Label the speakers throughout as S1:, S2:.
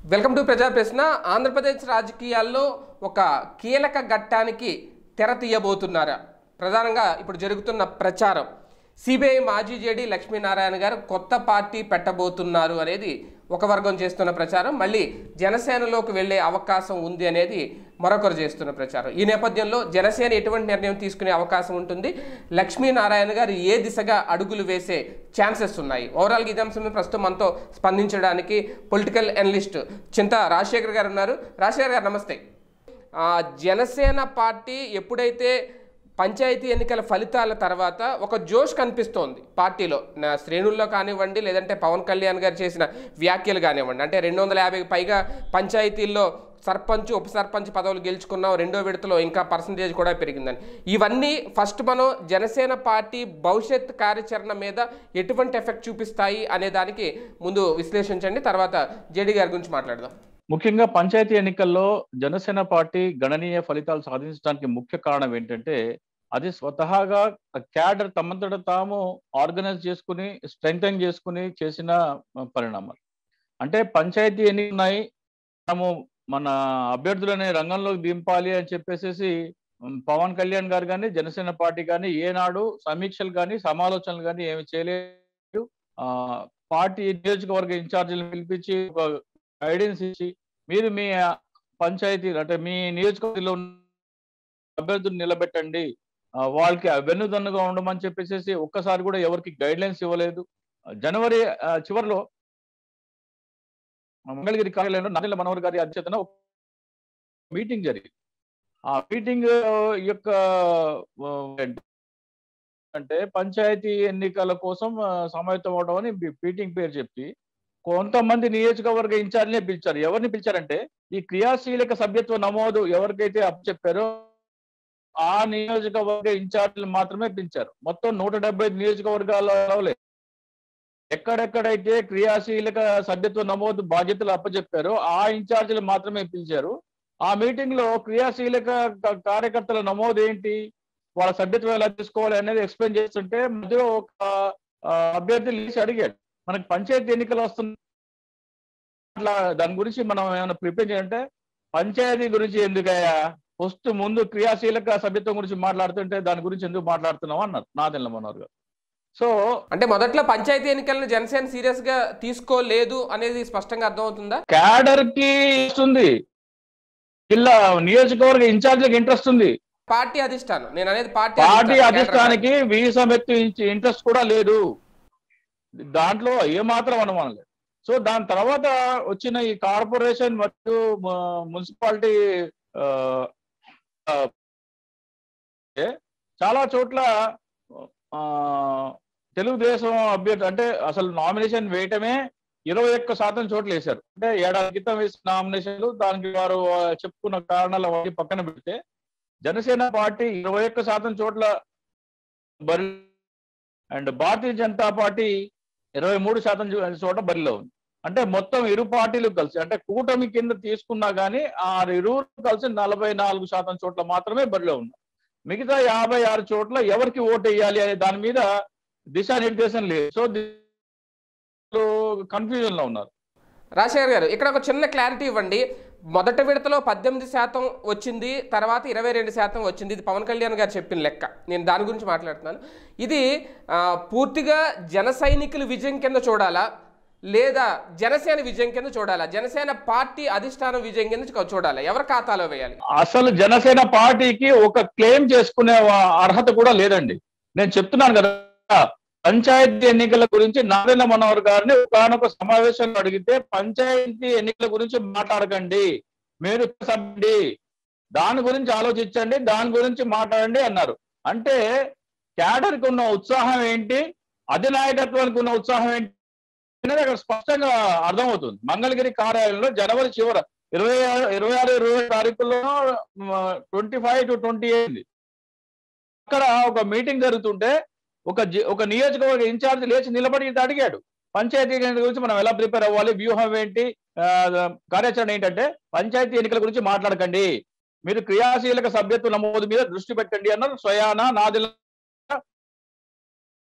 S1: Welcome to ప్రజా ప్రశ్న ఆంధ్రప్రదేశ్ రాజకీయాల్లో ఒక కీలక ఘట్టానికి తెర తీయబోతున్నారా ప్రధానంగా ఇప్పుడు జరుగుతున్న ప్రచారం సిబిఐ మాజీ జేడీ లక్ష్మీనారాయణ గారు కొత్త పార్టీ పెట్టబోతున్నారు అనేది ఒక వర్గం చేస్తున్న ప్రచారం మళ్ళీ జనసేనలోకి వెళ్ళే అవకాశం ఉంది అనేది మరొకరు చేస్తున్న ప్రచారం ఈ నేపథ్యంలో జనసేన ఎటువంటి నిర్ణయం తీసుకునే అవకాశం ఉంటుంది లక్ష్మీనారాయణ గారు ఏ దిశగా అడుగులు వేసే ఛాన్సెస్ ఉన్నాయి ఓవరాల్గా ఇదే అంశం మీద ప్రస్తుతం మనతో స్పందించడానికి పొలిటికల్ అనలిస్ట్ చింత రాజశేఖర్ గారు ఉన్నారు రాజశేఖర్ గారు నమస్తే ఆ, జనసేన పార్టీ ఎప్పుడైతే పంచాయతీ ఎన్నికల ఫలితాల తర్వాత ఒక జోష్ కనిపిస్తోంది పార్టీలో నా శ్రేణుల్లో కానివ్వండి లేదంటే పవన్ కళ్యాణ్ గారు చేసిన వ్యాఖ్యలు కానివ్వండి అంటే రెండు వందల యాభైకి పైగా పంచాయతీల్లో సర్పంచ్ ఉప సర్పంచ్ పదవులు గెలుచుకున్నాం రెండో విడతలో ఇంకా పర్సంటేజ్ కూడా పెరిగిందని ఇవన్నీ ఫస్ట్ మనం జనసేన పార్టీ భవిష్యత్ కార్యాచరణ మీద ఎటువంటి ఎఫెక్ట్ చూపిస్తాయి అనే దానికి ముందు విశ్లేషించండి తర్వాత జేడీ గారి గురించి మాట్లాడదాం
S2: ముఖ్యంగా పంచాయతీ ఎన్నికల్లో జనసేన పార్టీ గణనీయ ఫలితాలు సాధించడానికి ముఖ్య కారణం ఏంటంటే అది స్వతహాగా క్యాడర్ తమంతట తాము ఆర్గనైజ్ చేసుకుని స్ట్రెంగ్తన్ చేసుకుని చేసిన పరిణామాలు అంటే పంచాయతీ ఎన్ని ఉన్నాయి మనము మన అభ్యర్థులని రంగంలోకి దింపాలి అని చెప్పేసి ఉమ్, పవన్ కళ్యాణ్ గారు కానీ జనసేన పార్టీ కానీ ఏనాడు సమీక్షలు కానీ సమాలోచనలు కానీ ఏమి చేయలేదు ఆ పార్టీ నియోజకవర్గ ఇన్ఛార్జీలను పిలిపించి ఒక గైడెన్స్ ఇచ్చి మీరు మీ పంచాయతీ అంటే మీ నియోజకవర్గంలో ఉన్న అభ్యర్థులు నిలబెట్టండి ఆ, వాళ్ళకి వెన్నుదన్నుగా ఉండమని చెప్పేసి ఒక్కసారి కూడా ఎవరికి గైడ్ లైన్స్ ఇవ్వలేదు జనవరి ఆ, చివరిలో మంగళగిరి కార్యాలయంలో నాదెల్ల మనోహర్ గారి అధ్యక్షతన ఒక మీటింగ్ జరిగింది ఆ మీటింగ్ యొక్క ఆ, అంటే పంచాయతీ ఎన్నికల కోసం ఆ, సమాయత్తం అవడం అని మీటింగ్ పేరు చెప్పి కొంతమంది నియోజకవర్గ ఇన్ఛార్జ్నే పిలిచారు ఎవరిని పిలిచారంటే ఈ క్రియాశీలక సభ్యత్వ నమోదు ఎవరికైతే అప్పచెప్పారో ఆ నియోజకవర్గ ఇన్ఛార్జీలు మాత్రమే పిలిచారు మొత్తం నూట డెబ్బై నియోజకవర్గాలలో లేదు. ఎక్కడెక్కడైతే క్రియాశీలక సభ్యత్వ నమోదు బాధ్యతలు అప్పచెప్పారో ఆ ఇన్ఛార్జీలు మాత్రమే పిలిచారు ఆ మీటింగ్ లో క్రియాశీలక క- కార్యకర్తల నమోదు ఏంటి వాళ్ళ సభ్యత్వం ఎలా తీసుకోవాలి అనేది ఎక్స్ప్లెయిన్ చేస్తుంటే మధ్యలో ఒక ఆ, అభ్యర్థి లేచి అడిగాడు మనకి పంచాయతీ ఎన్నికలు వస్తుంది అట్లా దాని గురించి మనం ఏమైనా ప్రిపేర్ చేయాలంటే పంచాయతీ గురించి ఎందుకయ్యా ఫస్ట్ ముందు క్రియాశీలక సభ్యత్వం గురించి మాట్లాడుతుంటే దాని గురించి ఎందుకు మాట్లాడుతున్నావు అన్నారు నాదెల్ల మనోహర్ గారు సో
S1: అంటే మొదట్లో పంచాయతీ ఎన్నికలను జనసేన సీరియస్ గా తీసుకోలేదు అనేది స్పష్టంగా అర్థమవుతుందా
S2: క్యాడర్ కి ఇస్తుంది జిల్లా నియోజకవర్గ ఇన్ఛార్జ్లకు ఇంట్రెస్ట్ ఉంది
S1: పార్టీ అధిష్టానం నేను అనేది పార్టీ
S2: పార్టీ
S1: అధిష్టానం,
S2: అధిష్టానికి వీసా వ్యక్తి ఇంట్రెస్ట్ కూడా లేదు దాంట్లో ఏమాత్రం అనుమానం లేదు సో దాని తర్వాత వచ్చిన ఈ కార్పొరేషన్ మరియు మ- మున్సిపాలిటీ ఆ, ఆ, ఏ, చాలా చోట్ల ఆ, తెలుగుదేశం అభ్యర్థి అంటే అసలు నామినేషన్ వేయటమే ఇరవై ఒక్క శాతం చోట్ల వేశారు అంటే ఏడాది క్రితం వేసిన నామినేషన్లు దానికి వారు ఆ, చెప్పుకున్న కారణాలు అవన్నీ పక్కన పెడితే జనసేన పార్టీ ఇరవై ఒక్క శాతం చోట్ల బరి అండ్ భారతీయ జనతా పార్టీ ఇరవై మూడు శాతం చో- చోట బరిలో ఉంది అంటే మొత్తం ఇరు పార్టీలు కలిసి అంటే కూటమి కింద తీసుకున్నా గానీ ఆ ఇరువురు కలిసి నలభై నాలుగు శాతం చోట్ల మాత్రమే బరిలో ఉన్నారు మిగతా యాభై ఆరు చోట్ల ఎవరికి ఓటు వేయాలి అనే దాని మీద దిశానిర్దేశం లేదు సో కన్ఫ్యూజన్ లో ఉన్నారు
S1: రాజశేఖర్ గారు ఇక్కడ ఒక చిన్న క్లారిటీ ఇవ్వండి మొదటి విడతలో పద్దెనిమిది శాతం వచ్చింది తర్వాత ఇరవై రెండు శాతం వచ్చింది ఇది పవన్ కళ్యాణ్ గారు చెప్పిన లెక్క నేను దాని గురించి మాట్లాడుతున్నాను ఇది ఆ, పూర్తిగా జన సైనికుల విజయం కింద చూడాలా లేదా జనసేన విజయం కింద చూడాలా జనసేన పార్టీ అధిష్టానం విజయం కింద చూ- చూడాలా ఎవరి ఖాతాలో వేయాలి
S2: అసలు జనసేన పార్టీకి ఒక క్లెయిమ్ చేసుకునే వా- అర్హత కూడా లేదండి నేను చెప్తున్నాను కదా పంచాయతీ ఎన్నికల గురించి నారాయణ మనోహర్ గారిని ఒకనొక సమావేశంలో అడిగితే పంచాయతీ ఎన్నికల గురించి మాట్లాడకండి మీరు సభ్యుడి దాని గురించి ఆలోచించండి దాని గురించి మాట్లాడండి అన్నారు అంటే క్యాడర్ కి ఉన్న ఉత్సాహం ఏంటి అధినాయకత్వానికి ఉన్న ఉత్సాహం ఏంటి అనేది అక్కడ స్పష్టంగా అర్థమవుతుంది మంగళగిరి కార్యాలయంలో జనవరి చివర ఇరవై ఆరు ఇరవై ఆరు ఇరవై తారీఖుల్లో twenty five to twenty eight అక్కడ ఒక మీటింగ్ జరుగుతుంటే ఒక జి- ఒక నియోజకవర్గ ఇన్ఛార్జ్ లేచి నిలబడి ఇది అడిగాడు పంచాయతీ ఎన్నికల గురించి మనం ఎలా ప్రిపేర్ అవ్వాలి వ్యూహం ఏంటి ఆ, కార్యాచరణ ఏంటంటే పంచాయతీ ఎన్నికల గురించి మాట్లాడకండి మీరు క్రియాశీలక సభ్యత్వ నమోదు మీద దృష్టి పెట్టండి అన్నారు స్వయాన నాదిల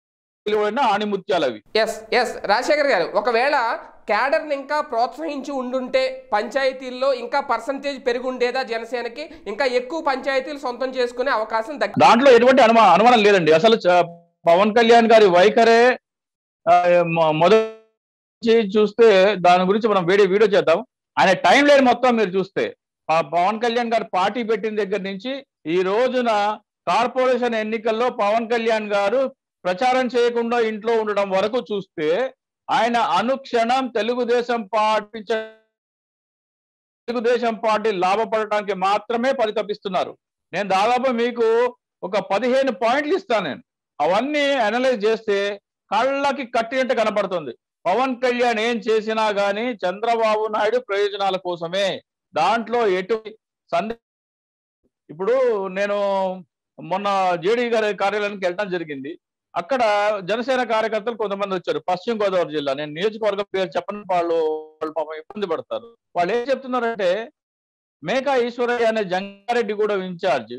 S2: వెలువడిన ఆణిముత్యాలు అవి
S1: ఎస్ ఎస్ రాజశేఖర్ గారు ఒకవేళ క్యాడర్ని ఇంకా ప్రోత్సహించి ఉండుంటే పంచాయతీల్లో ఇంకా పర్సంటేజ్ పెరిగి ఉండేదా జనసేనకి ఇంకా ఎక్కువ పంచాయతీలు సొంతం చేసుకునే అవకాశం దక్కి
S2: దాంట్లో ఎటువంటి అనుమా అనుమానం లేదండి అసలు చ- పవన్ కళ్యాణ్ గారి వైఖరే ఆ, మొ- మొదటి చూస్తే దాని గురించి మనం వేరే వీడియో చేద్దాం ఆయన టైం లైన్ మొత్తం మీరు చూస్తే ప- పవన్ కళ్యాణ్ గారు పార్టీ పెట్టిన దగ్గర నుంచి ఈ రోజున కార్పొరేషన్ ఎన్నికల్లో పవన్ కళ్యాణ్ గారు ప్రచారం చేయకుండా ఇంట్లో ఉండడం వరకు చూస్తే ఆయన అనుక్షణం తెలుగుదేశం పార్టీ చ- తెలుగుదేశం పార్టీ లాభపడటానికి మాత్రమే పరితపిస్తున్నారు నేను దాదాపు మీకు ఒక పదిహేను పాయింట్లు ఇస్తాను నేను అవన్నీ అనలైజ్ చేస్తే కళ్ళకి కట్టినట్టు కనపడుతుంది పవన్ కళ్యాణ్ ఏం చేసినా గానీ చంద్రబాబు నాయుడు ప్రయోజనాల కోసమే దాంట్లో ఎటు సందే ఇప్పుడు నేను మొన్న జేడీ గారి కార్యాలయానికి వెళ్ళడం జరిగింది అక్కడ జనసేన కార్యకర్తలు కొంతమంది వచ్చారు పశ్చిమ గోదావరి జిల్లా నేను నియోజకవర్గం పేరు చెప్పని వాళ్ళు వాళ్ళు పాపం ఇబ్బంది పడతారు వాళ్ళు ఏం చెప్తున్నారంటే మేకా ఈశ్వరయ్య అనే జంగారెడ్డి కూడా ఇన్ఛార్జ్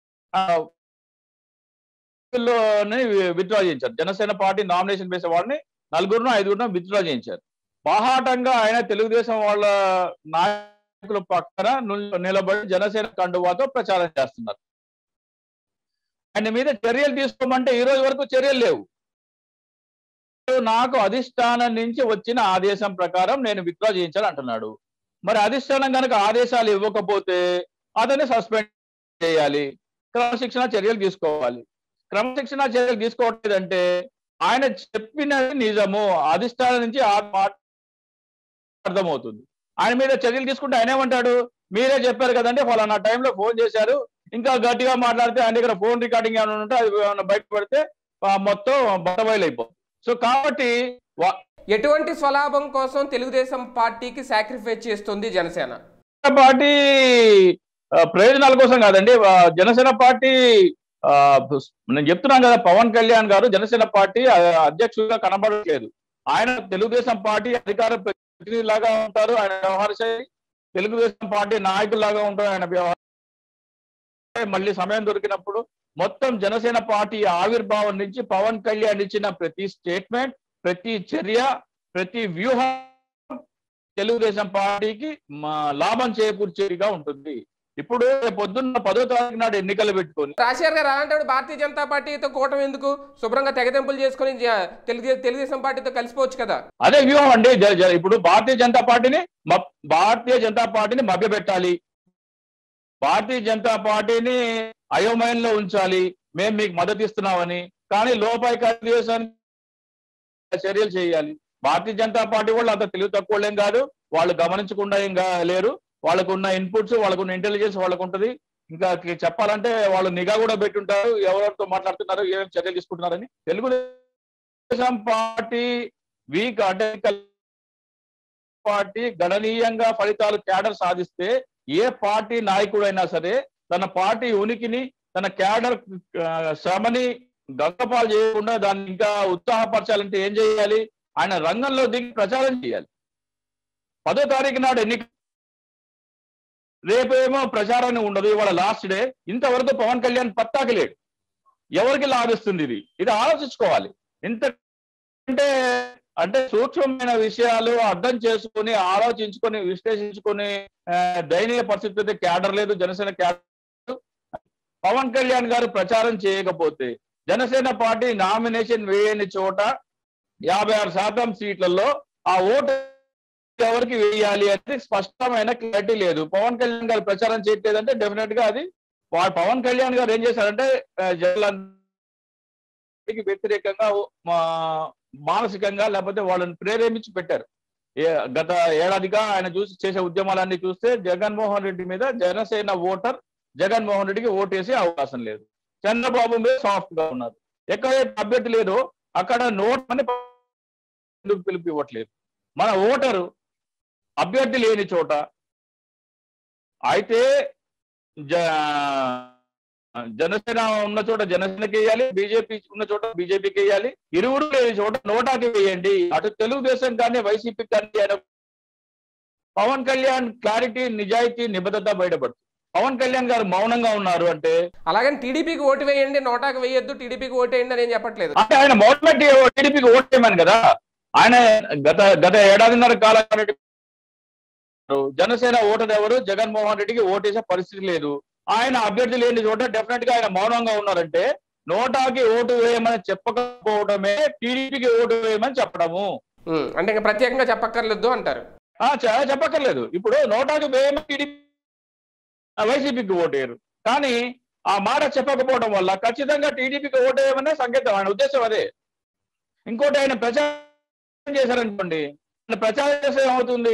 S2: విత్డ్రా చేయించారు జనసేన పార్టీ నామినేషన్ వేసే వాళ్ళని నలుగురును ఐదుగురును విత్డ్రా చేయించారు బాహాటంగా ఆయన తెలుగుదేశం వాళ్ళ నాయకుల పక్కన నిల్- నిలబడి జనసేన కండువాతో ప్రచారం చేస్తున్నారు ఆయన మీద చర్యలు తీసుకోమంటే ఈ రోజు వరకు చర్యలు లేవు నాకు అధిష్టానం నుంచి వచ్చిన ఆదేశం ప్రకారం నేను విత్డ్రా చేయించాలి అంటున్నాడు మరి అధిష్టానం కనుక ఆదేశాలు ఇవ్వకపోతే అతన్ని సస్పెండ్ చేయాలి క్రమశిక్షణ చర్యలు తీసుకోవాలి క్రమశిక్షణ చర్యలు తీసుకోవట్లేదంటే ఆయన చెప్పినది నిజము అధిష్టానం నుంచి ఆ మాట అర్థమవుతుంది ఆయన మీద చర్యలు తీసుకుంటే ఆయన ఏమంటాడు మీరే చెప్పారు కదండి ఫలానా టైంలో ఫోన్ చేశారు ఇంకా గట్టిగా మాట్లాడితే ఆయన దగ్గర ఫోన్ రికార్డింగ్ ఏమైనా ఉంటే అది ఏమైనా బయట పెడితే ఆ, మొత్తం బట్టబయలు అయిపోతుంది సో కాబట్టి వా-
S1: ఎటువంటి స్వలాభం కోసం తెలుగుదేశం పార్టీకి సాక్రిఫైస్ చేస్తుంది జనసేన
S2: పార్టీ ఆ, ప్రయోజనాల కోసం కాదండి ఆ, జనసేన పార్టీ ఆ, నేను చెప్తున్నాను కదా పవన్ కళ్యాణ్ గారు జనసేన పార్టీ ఆ, అధ్యక్షుడిగా కనబడట్లేదు ఆయన తెలుగుదేశం పార్టీ అధికార ప్రతినిధిలాగా ఉంటారు ఆయన వ్యవహార శైలి తెలుగుదేశం పార్టీ నాయకుల్లాగా ఉంటారు ఆయన వ్యవహార మళ్ళీ సమయం దొరికినప్పుడు మొత్తం జనసేన పార్టీ ఆవిర్భావం నుంచి పవన్ కళ్యాణ్ ఇచ్చిన ప్రతి స్టేట్మెంట్ ప్రతి చర్య ప్రతి వ్యూహం తెలుగుదేశం పార్టీకి మా లాభం చేకూర్చేదిగా ఉంటుంది ఇప్పుడు రేపు పొద్దున్న పదో తారీఖు నాడు ఎన్నికలు పెట్టుకొని
S1: రాజశేఖర్ గారు అలాంటి భారతీయ జనతా పార్టీతో కూటమి ఎందుకు శుభ్రంగా తెగదెంపులు చేసుకుని జ- తెలుగు తెలుగుదేశం పార్టీతో కలిసిపోవచ్చు కదా
S2: అదే వ్యూహం అండి జ- జ- ఇప్పుడు భారతీయ జనతా పార్టీని మ- భారతీయ జనతా పార్టీని మభ్యపెట్టాలి భారతీయ జనతా పార్టీని అయోమయంలో ఉంచాలి మేము మీకు మద్దతు ఇస్తున్నామని కానీ లోపాయిక దేశానికి చర్యలు చేయాలి భారతీయ జనతా పార్టీ వాళ్ళు అంత తెలివి తక్కువ ఏం కాదు వాళ్ళు గమనించకుండా ఏం గా- లేరు వాళ్ళకు ఉన్న ఇన్పుట్స్ వాళ్ళకు ఉన్న ఇంటెలిజెన్స్ వాళ్ళకు ఉంటుంది ఇంకా కి- చెప్పాలంటే వాళ్ళు నిఘా కూడా పెట్టుంటారు ఎవరెవరితో మాట్లాడుతున్నారు ఏమేమి చర్యలు తీసుకుంటున్నారని తెలుగుదేశం పార్టీ వీక్ అంటే పార్టీ గణనీయంగా ఫలితాలు క్యాడర్ సాధిస్తే ఏ పార్టీ నాయకుడైనా సరే తన పార్టీ ఉనికిని తన క్యాడర్ ఆ, శ్రమని గంగపాలు చేయకుండా దాన్ని ఇంకా ఉత్సాహపరచాలంటే ఏం చేయాలి ఆయన రంగంలో దిగి ప్రచారం చేయాలి పదో తారీఖు నాడు ఎన్నిక రేపేమో ప్రచారాన్ని ఉండదు ఇవాళ లాస్ట్ డే ఇంతవరకు పవన్ కళ్యాణ్ పత్తాకి లేడు ఎవరికి లాభిస్తుంది ఇది ఇది ఆలోచించుకోవాలి ఇంత అంటే అంటే సూక్ష్మమైన విషయాలు అర్థం చేసుకొని ఆలోచించుకొని విశ్లేషించుకొని ఆ, దయనీయ పరిస్థితి అయితే క్యాడర్ లేదు జనసేన క్యాడర్ పవన్ కళ్యాణ్ గారు ప్రచారం చేయకపోతే జనసేన పార్టీ నామినేషన్ వేయని చోట యాభై ఆరు శాతం సీట్లలో ఆ ఓటు ఎవరికి వేయాలి అనేది స్పష్టమైన క్లారిటీ లేదు పవన్ కళ్యాణ్ గారు ప్రచారం చేయట్లేదంటే డెఫినెట్ గా అది వాడు పవన్ కళ్యాణ్ గారు ఏం చేశారంటే ఆ, జనాలందరికీ వ్యతిరేకంగా మా- మానసికంగా లేకపోతే వాళ్ళని ప్రేరేపించి పెట్టారు ఏ- గత ఏడాదిగా ఆయన చూసి చేసే ఉద్యమాలన్నీ చూస్తే జగన్మోహన్ రెడ్డి మీద జనసేన ఓటర్ జగన్మోహన్ రెడ్డికి ఓటేసే అవకాశం లేదు చంద్రబాబు మీద సాఫ్ట్ గా ఉన్నారు ఎక్కడైతే అభ్యర్థి లేదో అక్కడ నోట్ అని ఎందుకు పిలుపు ఇవ్వట్లేదు మన ఓటరు అభ్యర్థి లేని చోట అయితే జ జనసేన ఉన్న చోట జనసేనకి వేయాలి బీజేపీ ఉన్న చోట బీజేపీకి వేయాలి ఇరువురు లేని చోట నోటాకి వేయండి అటు తెలుగుదేశం కానీ వైసీపీ కానీ ఆయన పవన్ కళ్యాణ్ క్లారిటీ నిజాయితీ నిబద్ధత బయటపడుతుంది పవన్ కళ్యాణ్ గారు మౌనంగా ఉన్నారు అంటే
S1: అలాగని టీడీపీకి ఓటు వేయండి నోటాకు వేయొద్దు టీడీపీకి ఓటు వేయండి అని ఏం చెప్పట్లేదు
S2: అంటే ఆయన మొదటి టీడీపీకి ఓటేయమని కదా ఆయన గత గత ఏడాదిన్నర కాలం జనసేన ఓటర్ ఎవరు జగన్మోహన్ రెడ్డికి ఓటేసే పరిస్థితి లేదు ఆయన అభ్యర్థి లేని చోట డెఫినెట్ గా ఆయన మౌనంగా ఉన్నారంటే నోటాకి ఓటు వేయమని చెప్పకపోవడమే టీడీపీకి ఓటు వేయమని చెప్పడము
S1: ఉమ్, అంటే ఇంకా ప్రత్యేకంగా చెప్పక్కర్లేదు అంటారు
S2: ఆ చ- చెప్పక్కర్లేదు ఇప్పుడు నోటాకి వేయమని టీడీపీ వైసీపీకి ఓటేయరు కానీ ఆ మాట చెప్పకపోవడం వల్ల ఖచ్చితంగా టీడీపీకి ఓటేయమనే సంకేతం ఆయన ఉద్దేశం అదే ఇంకోటి ఆయన ప్రచారం చేశారనుకోండి ఆయన ప్రచారం చేస్తే ఏమవుతుంది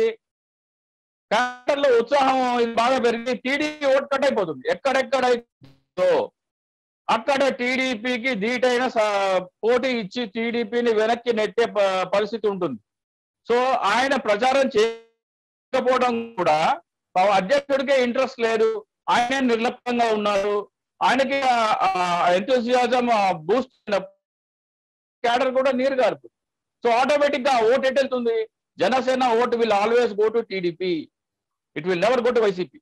S2: క్యాడర్లో ఉత్సాహం ఇది బాగా పెరిగి టీడీపీ ఓట్ కట్ అయిపోతుంది ఎక్కడెక్కడ అయిపోతుందో అక్కడ టీడీపీకి ధీటైన స- పోటీ ఇచ్చి టీడీపీని వెనక్కి నెట్టే ప- పరిస్థితి ఉంటుంది సో ఆయన ప్రచారం చేయకపోవడం కూడా పాపం అధ్యక్షుడికే ఇంట్రెస్ట్ లేదు ఆయనే నిర్లక్ష్యంగా ఉన్నారు ఆయనకి ఎంతోసియాజం బూస్ట్ క్యాడర్ కూడా నీరు గారుతుంది సో ఆటోమేటిక్ గా ఓట్ ఎట్ వెళ్తుంది Janasena vote will always go to TDP it will never go to YCP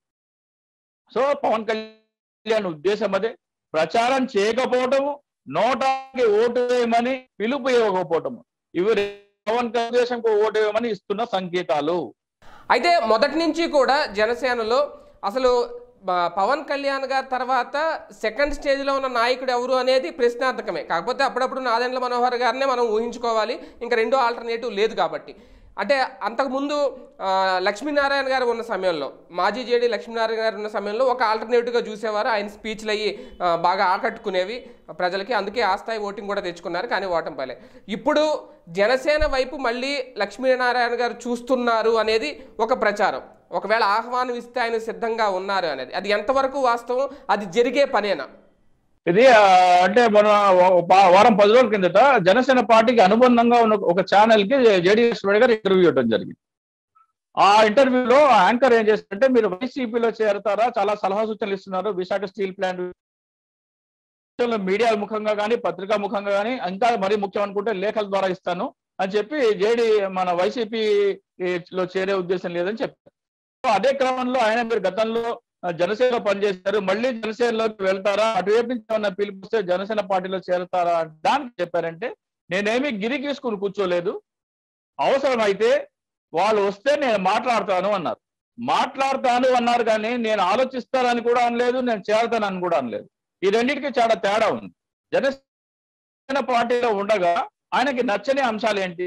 S2: so Pawan Kalyan ఉద్దేశం అదే ప్రచారం చేయకపోవటము నోటాకి ఓటు వేయమని పిలుపు ఇవ్వకపోవటము ఇవి పవన్ కళ్యాణ్ ఉద్దేశంకు ఓటు వేయమని ఇస్తున్న సంకేతాలు
S1: అయితే మొదటి నుంచి కూడా జనసేనలో అసలు బ- పవన్ కళ్యాణ్ గారి తర్వాత సెకండ్ స్టేజ్లో ఉన్న నాయకుడు ఎవరు అనేది ప్రశ్నార్థకమే కాకపోతే అప్పుడప్పుడు నాదెండ్ల మనోహర్ గారినే మనం ఊహించుకోవాలి ఇంకా రెండో ఆల్టర్నేటివ్ లేదు కాబట్టి అంటే అంతకుముందు ఆ, లక్ష్మీనారాయణ గారు ఉన్న సమయంలో మాజీ జేడీ లక్ష్మీనారాయణ గారు ఉన్న సమయంలో ఒక ఆల్టర్నేటివ్గా చూసేవారు ఆయన స్పీచ్లు అయ్యి ఆ, బాగా ఆకట్టుకునేవి ప్రజలకి అందుకే ఆ స్థాయి ఓటింగ్ కూడా తెచ్చుకున్నారు కానీ ఓటం పలే ఇప్పుడు జనసేన వైపు మళ్ళీ లక్ష్మీనారాయణ గారు చూస్తున్నారు అనేది ఒక ప్రచారం ఒకవేళ ఆహ్వానం ఇస్తే ఆయన సిద్ధంగా ఉన్నారు అనేది అది ఎంతవరకు వాస్తవం అది జరిగే పనేనా
S2: ఇది ఆ, అంటే మన వా- వా- వారం పది రోజుల కిందట జనసేన పార్టీకి అనుబంధంగా ఉన్న ఒక ఛానల్ కి జేడీఎస్ గారు ఇంటర్వ్యూ ఇవ్వడం జరిగింది ఆ ఇంటర్వ్యూలో యాంకర్ ఏం చేస్తారంటే మీరు వైసీపీలో చేరతారా చాలా సలహా సూచనలు ఇస్తున్నారు విశాఖ స్టీల్ ప్లాంట్ మీడియా ముఖంగా కానీ పత్రికా ముఖంగా కానీ ఇంకా మరీ ముఖ్యం అనుకుంటే లేఖల ద్వారా ఇస్తాను అని చెప్పి జేడీ మన వైసీపీ లో చేరే ఉద్దేశం లేదని చెప్పారు సో అదే క్రమంలో ఆయన మీరు గతంలో ఆ, జనసేనలో పనిచేశారు మళ్ళీ జనసేనలోకి వెళ్తారా అటువైపు నుంచి ఏమన్నా పిలిపిస్తే జనసేన పార్టీలో చేరతారా అంటే దానికి చెప్పారంటే నేనేమి గిరి గీసుకుని కూర్చోలేదు అవసరమైతే వాళ్ళు వస్తే నేను మాట్లాడతాను అన్నారు మాట్లాడతాను అన్నారు కానీ నేను ఆలోచిస్తానని కూడా అనలేదు నేను చేరతానని కూడా అనలేదు ఈ రెండింటికి చాలా తేడా ఉంది జనసేన పార్టీలో ఉండగా ఆయనకి నచ్చని అంశాలు ఏంటి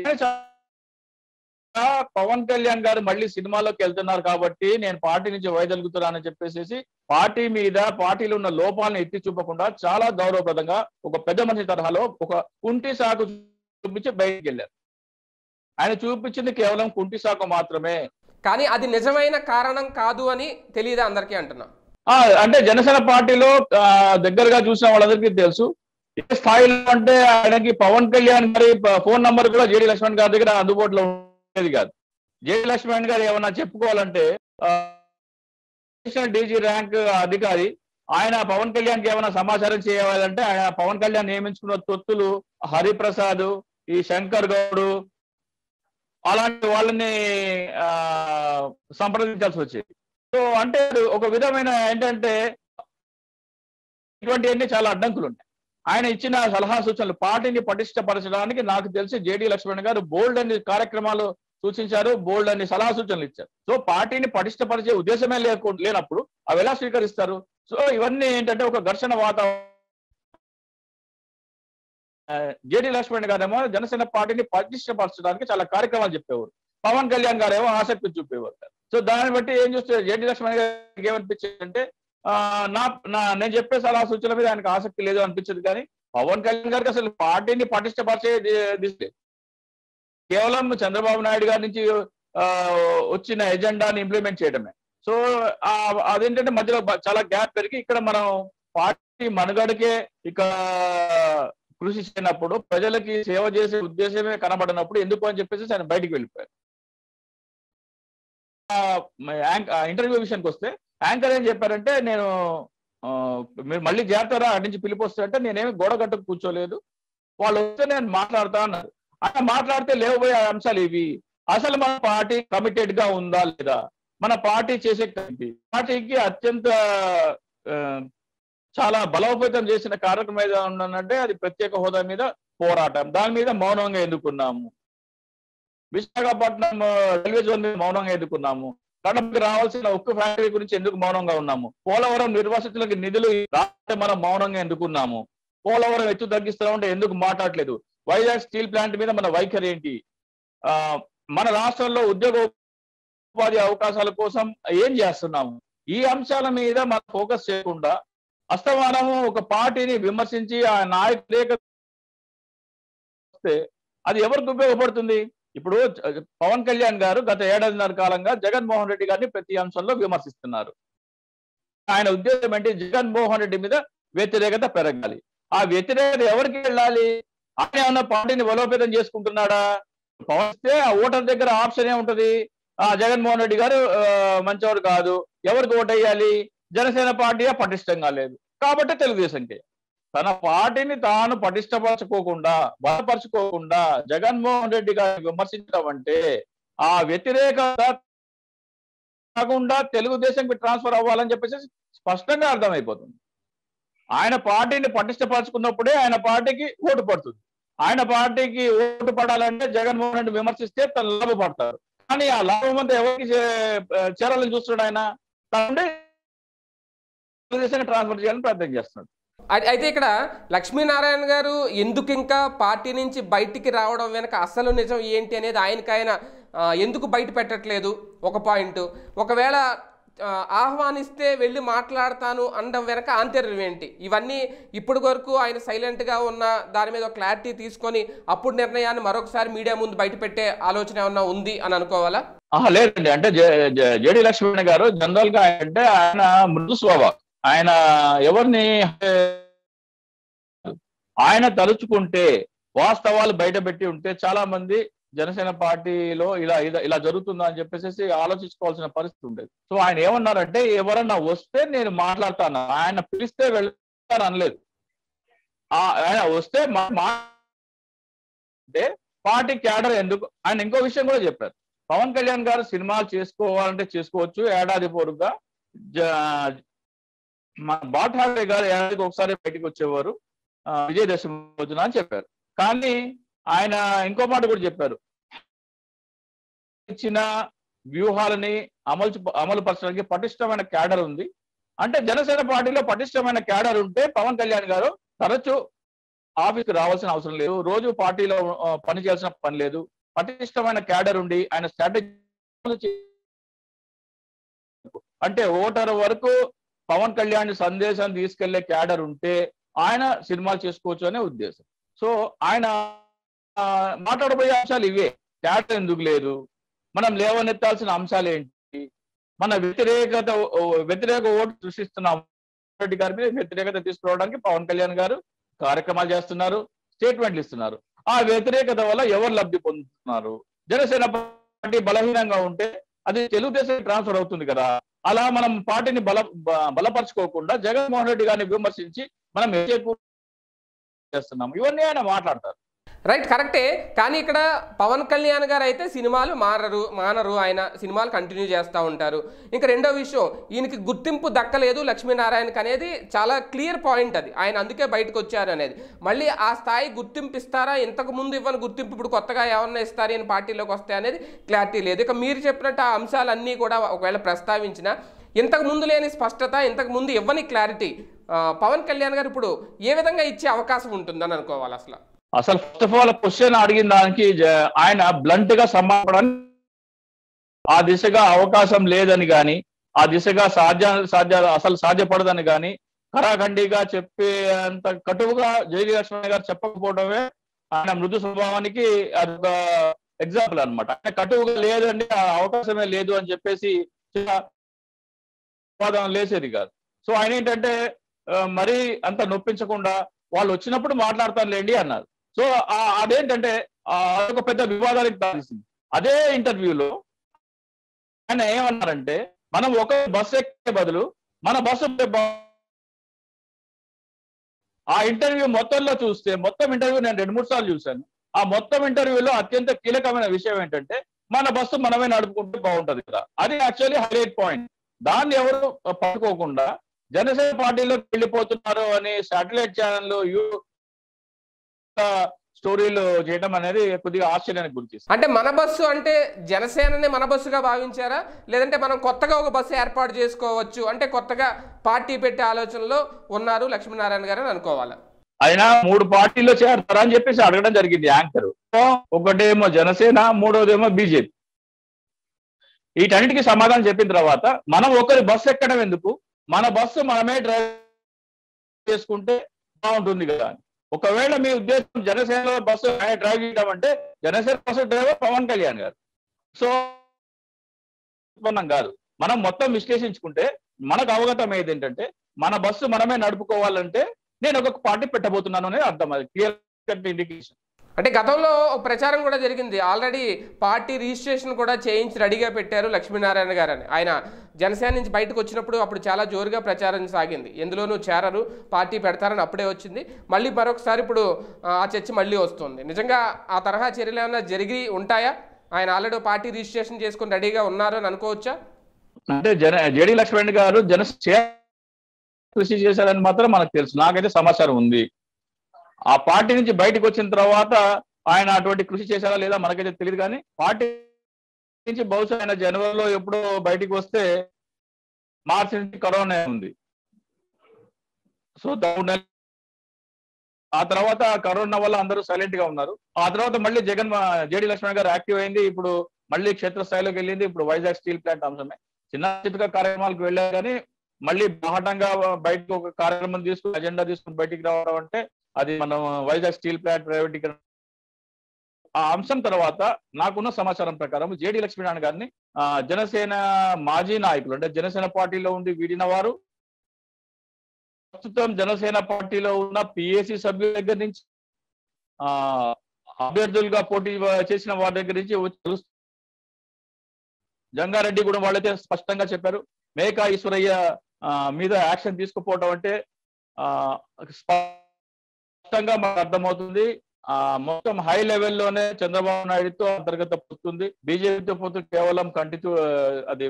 S2: పవన్ కళ్యాణ్ గారు మళ్ళీ సినిమాలోకి వెళ్తున్నారు కాబట్టి నేను పార్టీ నుంచి వైదొలుగుతున్నానని చెప్పేసి పార్టీ మీద పార్టీలో ఉన్న లోపాలను ఎత్తి చూపకుండా చాలా గౌరవప్రదంగా ఒక పెద్ద మనిషి తరహాలో ఒక కుంటి సాకు చూపించి బయటికి వెళ్ళారు ఆయన చూపించింది కేవలం కుంటి సాకు మాత్రమే
S1: కానీ అది నిజమైన కారణం కాదు అని తెలియదా అందరికీ అంటున్నా
S2: ఆ అంటే జనసేన పార్టీలో ఆ, దగ్గరగా చూసిన వాళ్ళందరికీ తెలుసు ఏ స్థాయిలో అంటే ఆయనకి పవన్ కళ్యాణ్ గారి ప- ఫోన్ నంబర్ కూడా జేడి లక్ష్మణ్ గారి దగ్గర అందుబాటులో ఉండేది కాదు జేడి లక్ష్మణ్ గారు ఏమన్నా చెప్పుకోవాలంటే డీజీ ర్యాంక్ అధికారి ఆయన పవన్ కళ్యాణ్ కి ఏమైనా సమాచారం చేయాలంటే ఆయన పవన్ కళ్యాణ్ నియమించుకున్న తొత్తులు హరిప్రసాద్ ఈ శంకర్ గౌడ్ అలాంటి వాళ్ళని ఆ సంప్రదించాల్సి వచ్చేది సో అంటే ఒక విధమైన ఏంటంటే ఇటువంటివన్నీ చాలా అడ్డంకులు ఉంటాయి ఆయన ఇచ్చిన సలహా సూచనలు పార్టీని పటిష్టపరచడానికి నాకు తెలిసి జేడి లక్ష్మణ్ గారు బోల్డ్ అన్ని కార్యక్రమాలు సూచించారు బోల్డ్ అన్ని సలహా సూచనలు ఇచ్చారు సో పార్టీని పటిష్టపరిచే ఉద్దేశమే లేకు లేనప్పుడు అవి ఎలా స్వీకరిస్తారు సో ఇవన్నీ ఏంటంటే ఒక ఘర్షణ వాతావరణం జేడి లక్ష్మణ్ గారేమో జనసేన పార్టీని పటిష్టపరచడానికి చాలా కార్యక్రమాలు చెప్పేవారు పవన్ కళ్యాణ్ గారేమో ఆసక్తి చూపేవారు సో దాన్ని బట్టి ఏం చూస్తే జేడి లక్ష్మణ్ గారికి ఏమనిపించింది అంటే ఆ, నా నా నేను చెప్పే సలహా సూచనల మీద ఆయనకు ఆసక్తి లేదు అనిపించదు కానీ పవన్ కళ్యాణ్ గారికి అసలు పార్టీని పటిష్టపరిచే ది- దిశ లేదు. కేవలం చంద్రబాబు నాయుడు గారి నుంచి ఆ, వచ్చిన ఎజెండాని ఇంప్లిమెంట్ చేయడమే సో ఆ, అదేంటంటే మధ్యలో బ- చాలా గ్యాప్ పెరిగి ఇక్కడ మనం పార్టీ మనుగడకే ఇక కృషి చేయనప్పుడు ప్రజలకి సేవ చేసే ఉద్దేశమే కనబడినప్పుడు ఎందుకు అని చెప్పేసి ఆయన బయటికి వెళ్ళిపోయారు ఇంటర్వ్యూ విషయానికి వస్తే యాంకర్ ఏం చెప్పారంటే నేను ఆ, మీరు మళ్ళీ చేరతారా అటు నుంచి పిలిపి వస్తారంటే నేనేమి గోడ కట్టుకు కూర్చోలేదు వాళ్ళు వస్తే నేను మాట్లాడతా అన్నారు ఆయన మాట్లాడితే లేవబోయే అంశాలు ఇవి అసలు మన పార్టీ కమిటెడ్ గా ఉందా లేదా మన పార్టీ చేసే కమిటీ పార్టీకి అత్యంత ఆ, చాలా బలోపేతం చేసిన కార్యక్రమం ఏదో ఉందంటే అది ప్రత్యేక హోదా మీద పోరాటం దాని మీద మౌనంగా ఎన్నుకున్నాము విశాఖపట్నం ఆ, రైల్వే జోన్ మీద మౌనంగా ఎన్నుకున్నాము కడపకి రావాల్సిన ఉక్కు ఫ్యాక్టరీ గురించి ఎందుకు మౌనంగా ఉన్నాము పోలవరం నిర్వాసితులకు నిధులు రాస్తే మనం మౌనంగా ఎందుకున్నాము పోలవరం ఎత్తు తగ్గిస్తామంటే ఎందుకు మాట్లాడలేదు వైజాగ్ స్టీల్ ప్లాంట్ మీద మన వైఖరి ఏంటి ఆ మన రాష్ట్రంలో ఉద్యోగ ఉపాధి అవకాశాల కోసం ఏం చేస్తున్నాము ఈ అంశాల మీద మనం ఫోకస్ చేయకుండా అస్తమానము ఒక పార్టీని విమర్శించి ఆ నాయకులేక వస్తే అది ఎవరికి ఉపయోగపడుతుంది ఇప్పుడు జ- పవన్ కళ్యాణ్ గారు గత ఏడాదిన్నర కాలంగా జగన్మోహన్ రెడ్డి గారిని ప్రతి అంశంలో విమర్శిస్తున్నారు ఆయన ఉద్దేశం ఏంటి జగన్మోహన్ రెడ్డి మీద వ్యతిరేకత పెరగాలి ఆ వ్యతిరేకత ఎవరికి వెళ్ళాలి ఆయన ఏమన్నా పార్టీని బలోపేతం చేసుకుంటున్నాడా పవన్ ఇస్తే ఆ ఓటర్ దగ్గర ఆప్షన్ ఏముంటది ఆ జగన్మోహన్ రెడ్డి గారు ఆ, మంచివాడు కాదు ఎవరికి ఓటు వేయాలి జనసేన పార్టీ పటిష్టంగా లేదు కాబట్టి తెలుగుదేశంకి తన పార్టీని తాను పటిష్టపరచుకోకుండా బలపరచుకోకుండా జగన్మోహన్ రెడ్డి గారిని విమర్శించడం అంటే ఆ వ్యతిరేకత కాకుండా తెలుగుదేశంకి ట్రాన్స్ఫర్ అవ్వాలని చెప్పేసి స్పష్టంగా అర్థమైపోతుంది ఆయన పార్టీని పటిష్టపరచుకున్నప్పుడే ఆయన పార్టీకి ఓటు పడుతుంది ఆయన పార్టీకి ఓటు పడాలంటే జగన్మోహన్ రెడ్డి విమర్శిస్తే తను లాభపడతారు కానీ ఆ లాభం అంతా ఎవరికి చే- చేరాలని చూస్తున్నాడు ఆయన తను తెలుగుదేశానికి ట్రాన్స్ఫర్ చేయాలని ప్రయత్నం చేస్తున్నాడు
S1: అయి- అయితే ఇక్కడ లక్ష్మీనారాయణ గారు ఎందుకు ఇంకా పార్టీ నుంచి బయటికి రావడం వెనక అసలు నిజం ఏంటి అనేది ఆయనకి ఆయన ఆ, ఎందుకు బయట పెట్టట్లేదు ఒక పాయింట్ ఒకవేళ ఆ, ఆహ్వానిస్తే వెళ్ళి మాట్లాడతాను అనడం వెనక ఆంతర్యం ఏంటి ఇవన్నీ ఇప్పటి వరకు ఆయన సైలెంట్గా ఉన్న దాని మీద ఒక క్లారిటీ తీసుకొని అప్పుడు నిర్ణయాన్ని మరొకసారి మీడియా ముందు బయట పెట్టే ఆలోచన ఏమన్నా ఉంది అని అనుకోవాలా
S2: ఆహా లేదండి అంటే జె- జె- జేడి లక్ష్మణ్ గారు జనరల్ గా అంటే ఆయన మృదు స్వభావం ఆయన ఎవరిని ఆయన తలుచుకుంటే వాస్తవాలు బయట పెట్టి ఉంటే చాలా మంది జనసేన పార్టీలో ఇలా ఇలా ఇలా జరుగుతుందా అని చెప్పేసి ఆలోచించుకోవాల్సిన పరిస్థితి ఉండేది సో ఆయన ఏమన్నారంటే ఎవరన్నా వస్తే నేను మాట్లాడతాను ఆయన పిలిస్తే వెళ్తాను అనలేదు ఆ- ఆయన వస్తే మా- మా- అంటే పార్టీ క్యాడర్ ఎందుకు ఆయన ఇంకో విషయం కూడా చెప్పారు పవన్ కళ్యాణ్ గారు సినిమాలు చేసుకోవాలంటే చేసుకోవచ్చు ఏడాది పొరుగ్గా జ- మన బాఠారే గారు ఏడాదికి ఒకసారి బయటికి వచ్చేవారు ఆ, విజయదశమి రోజున అని చెప్పారు కానీ ఆయన ఇంకో మాట కూడా చెప్పారు ఇచ్చిన వ్యూహాలని అమలు అమలు పరచడానికి పటిష్టమైన క్యాడర్ ఉంది అంటే జనసేన పార్టీలో పటిష్టమైన క్యాడర్ ఉంటే పవన్ కళ్యాణ్ గారు తరచూ ఆఫీస్కి రావాల్సిన అవసరం లేదు రోజు పార్టీలో ఆ, పని చేయాల్సిన పని లేదు పటిష్టమైన క్యాడర్ ఉండి ఆయన స్ట్రాటజీ అంటే ఓటర్ వరకు పవన్ కళ్యాణ్ సందేశం తీసుకెళ్లే క్యాడర్ ఉంటే ఆయన సినిమాలు చేసుకోవచ్చు అనే ఉద్దేశం సో ఆయన ఆ, మాట్లాడబోయే అంశాలు ఇవే క్యాడర్ ఎందుకు లేదు మనం లేవనెత్తాల్సిన అంశాలు ఏంటి మన వ్యతిరేకత ఓ- వ్యతిరేక ఓటు సృష్టిస్తున్నాం రెడ్డి గారి మీద వ్యతిరేకత తీసుకురావడానికి పవన్ కళ్యాణ్ గారు కార్యక్రమాలు చేస్తున్నారు స్టేట్మెంట్లు ఇస్తున్నారు ఆ వ్యతిరేకత వల్ల ఎవరు లబ్ధి పొందుతున్నారు జనసేన పార్టీ బలహీనంగా ఉంటే అది తెలుగుదేశం ట్రాన్స్ఫర్ అవుతుంది కదా అలా మనం పార్టీని బల బ- బలపరచుకోకుండా జగన్మోహన్ రెడ్డి గారిని విమర్శించి మనం ఎక్కువ చేస్తున్నాం ఇవన్నీ ఆయన మాట్లాడతారు
S1: రైట్ కరెక్టే కానీ ఇక్కడ పవన్ కళ్యాణ్ గారు అయితే సినిమాలు మారరు మానరు ఆయన సినిమాలు కంటిన్యూ చేస్తూ ఉంటారు ఇంకా రెండో విషయం ఈయనకి గుర్తింపు దక్కలేదు లక్ష్మీనారాయణకి అనేది చాలా క్లియర్ పాయింట్ అది ఆయన అందుకే బయటకు వచ్చారు అనేది మళ్ళీ ఆ స్థాయి గుర్తింపు ఇస్తారా ఇంతకు ముందు ఇవ్వని గుర్తింపు ఇప్పుడు కొత్తగా ఏమన్నా ఇస్తారు ఈయన పార్టీలోకి వస్తే అనేది క్లారిటీ లేదు ఇక మీరు చెప్పినట్టు ఆ అంశాలన్నీ కూడా ఒకవేళ ప్రస్తావించిన ఇంతకు ముందు లేని స్పష్టత ఇంతకు ముందు ఇవ్వని క్లారిటీ పవన్ కళ్యాణ్ గారు ఇప్పుడు ఏ విధంగా ఇచ్చే అవకాశం ఉంటుందని అనుకోవాలి అసలు
S2: అసలు ఫస్ట్ ఆఫ్ ఆల్ క్వశ్చన్ అడిగిన దానికి జ- ఆయన బ్లంట్ గా సమాధానం ఆ దిశగా అవకాశం లేదని గాని ఆ దిశగా సాధ్య సాధ్య అసలు సాధ్యపడదని గాని కరాఖండిగా చెప్పే అంత కటువుగా జయలి లక్ష్మణ్ గారు చెప్పకపోవడమే ఆయన మృదు స్వభావానికి అదొక ఎగ్జాంపుల్ అన్నమాట ఆయన కటువుగా లేదండి ఆ అవకాశమే లేదు అని చెప్పేసి సమాధానం లేసేది కాదు సో ఆయన ఏంటంటే ఆ, మరీ అంత నొప్పించకుండా వాళ్ళు వచ్చినప్పుడు మాట్లాడతారులేండి అన్నారు సో ఆ- అదేంటంటే ఆ, అదొక పెద్ద వివాదానికి దారిస్తుంది అదే ఇంటర్వ్యూలో ఆయన ఏమన్నారంటే మనం ఒక బస్సు ఎక్కే బదులు మన బస్సు బ- ఆ ఇంటర్వ్యూ మొత్తంలో చూస్తే మొత్తం ఇంటర్వ్యూ నేను రెండు మూడు సార్లు చూశాను ఆ మొత్తం ఇంటర్వ్యూలో అత్యంత కీలకమైన విషయం ఏంటంటే మన బస్సు మనమే నడుపుకుంటే బాగుంటది కదా అది యాక్చువల్లీ హైలైట్ పాయింట్ దాన్ని ఎవరు పట్టుకోకుండా జనసేన పార్టీలోకి వెళ్ళిపోతున్నారు అని శాటిలైట్ ఛానల్ యూ స్టోరీలు చేయడం అనేది కొద్దిగా ఆశ్చర్యానికి గురి చేస్తుంది
S1: అంటే మన బస్సు అంటే జనసేనని మన బస్సుగా భావించారా లేదంటే మనం కొత్తగా ఒక బస్సు ఏర్పాటు చేసుకోవచ్చు అంటే కొత్తగా పార్టీ పెట్టే ఆలోచనలో ఉన్నారు లక్ష్మీనారాయణ గారు అని అనుకోవాలి
S2: ఆయన మూడు పార్టీల్లో చేరతారా అని చెప్పేసి అడగడం జరిగింది యాంకర్ ఒకటేమో జనసేన మూడోదేమో బీజేపీ వీటన్నిటికీ సమాధానం చెప్పిన తర్వాత మనం ఒకరి బస్సు ఎక్కడం ఎందుకు మన బస్సు మనమే డ్రైవ్ చేసుకుంటే బాగుంటుంది కదా అని. ఒకవేళ మీ ఉద్దేశం జనసేనలో బస్సు ఆయన డ్రైవ్ చేయడం అంటే జనసేన బస్సు డ్రైవర్ పవన్ కళ్యాణ్ గారు సో ఉత్పన్నం కాదు మనం మొత్తం విశ్లేషించుకుంటే మనకు అవగతం ఏది ఏంటంటే మన బస్సు మనమే నడుపుకోవాలంటే నేను ఒక పార్టీ పెట్టబోతున్నాను అనేది అర్థం అది క్లియర్ ఇండికేషన్
S1: అంటే గతంలో ఒక ప్రచారం కూడా జరిగింది ఆల్రెడీ పార్టీ రిజిస్ట్రేషన్ కూడా చేయించి రెడీగా పెట్టారు లక్ష్మీనారాయణ గారు అని ఆయన జనసేన నుంచి బయటకు వచ్చినప్పుడు అప్పుడు చాలా జోరుగా ప్రచారం సాగింది ఎందులోనూ చేరరు పార్టీ పెడతారని అప్పుడే వచ్చింది మళ్ళీ మరొకసారి ఇప్పుడు ఆ, ఆ చర్చ మళ్ళీ వస్తుంది నిజంగా ఆ తరహా చర్యలు ఏమైనా జరిగి ఉంటాయా ఆయన ఆల్రెడీ పార్టీ రిజిస్ట్రేషన్ చేసుకుని రెడీగా ఉన్నారు అని అనుకోవచ్చా
S2: అంటే జన జేడి లక్ష్మణ్ గారు జన కృషి చేశారని మాత్రం మనకు తెలుసు నాకైతే సమాచారం ఉంది ఆ పార్టీ నుంచి బయటకు వచ్చిన తర్వాత ఆయన అటువంటి కృషి చేశారా లేదా మనకైతే తెలియదు కానీ పార్టీ నుంచి బహుశా ఆయన జనవరిలో ఎప్పుడో బయటికి వస్తే మార్చి నుంచి కరోనా ఉంది సో మూడు నెలలు ఆ తర్వాత కరోనా వల్ల అందరూ సైలెంట్ గా ఉన్నారు ఆ తర్వాత మళ్ళీ జగన్ జేడి లక్ష్మణ్ గారు యాక్టివ్ అయింది ఇప్పుడు మళ్ళీ క్షేత్రస్థాయిలోకి వెళ్ళింది ఇప్పుడు వైజాగ్ స్టీల్ ప్లాంట్ అంశమే చిన్న చిన్నగా కార్యక్రమాలకు వెళ్ళారు కానీ మళ్ళీ బాహటంగా బయటకు ఒక కార్యక్రమం తీసుకుని అజెండా తీసుకుని బయటికి రావడం అంటే అది మనం వైజాగ్ స్టీల్ ప్లాంట్ ప్రైవేటీకరణ ఆ అంశం తర్వాత నాకున్న సమాచారం ప్రకారం జేడి లక్ష్మీనారాయణ గారిని ఆ, జనసేన మాజీ నాయకులు అంటే జనసేన పార్టీలో ఉండి వీడిన వారు ప్రస్తుతం జనసేన పార్టీలో ఉన్న పిఏసి సభ్యుల దగ్గర నుంచి ఆ అభ్యర్థులుగా పోటీ చేసిన వారి దగ్గర నుంచి వచ్చి తెలుస్తుంది. జంగారెడ్డి కూడా వాళ్ళైతే స్పష్టంగా చెప్పారు మేకా ఈశ్వరయ్య ఆ, మీద యాక్షన్ తీసుకుపోవడం అంటే ఆ, స్పష్టంగా మనకు అర్థమవుతుంది ఆ మొత్తం హై లెవెల్లోనే చంద్రబాబు నాయుడుతో అంతర్గత పొత్తుంది బీజేపీతో పొత్తు కేవలం కంటితో ఆ, అది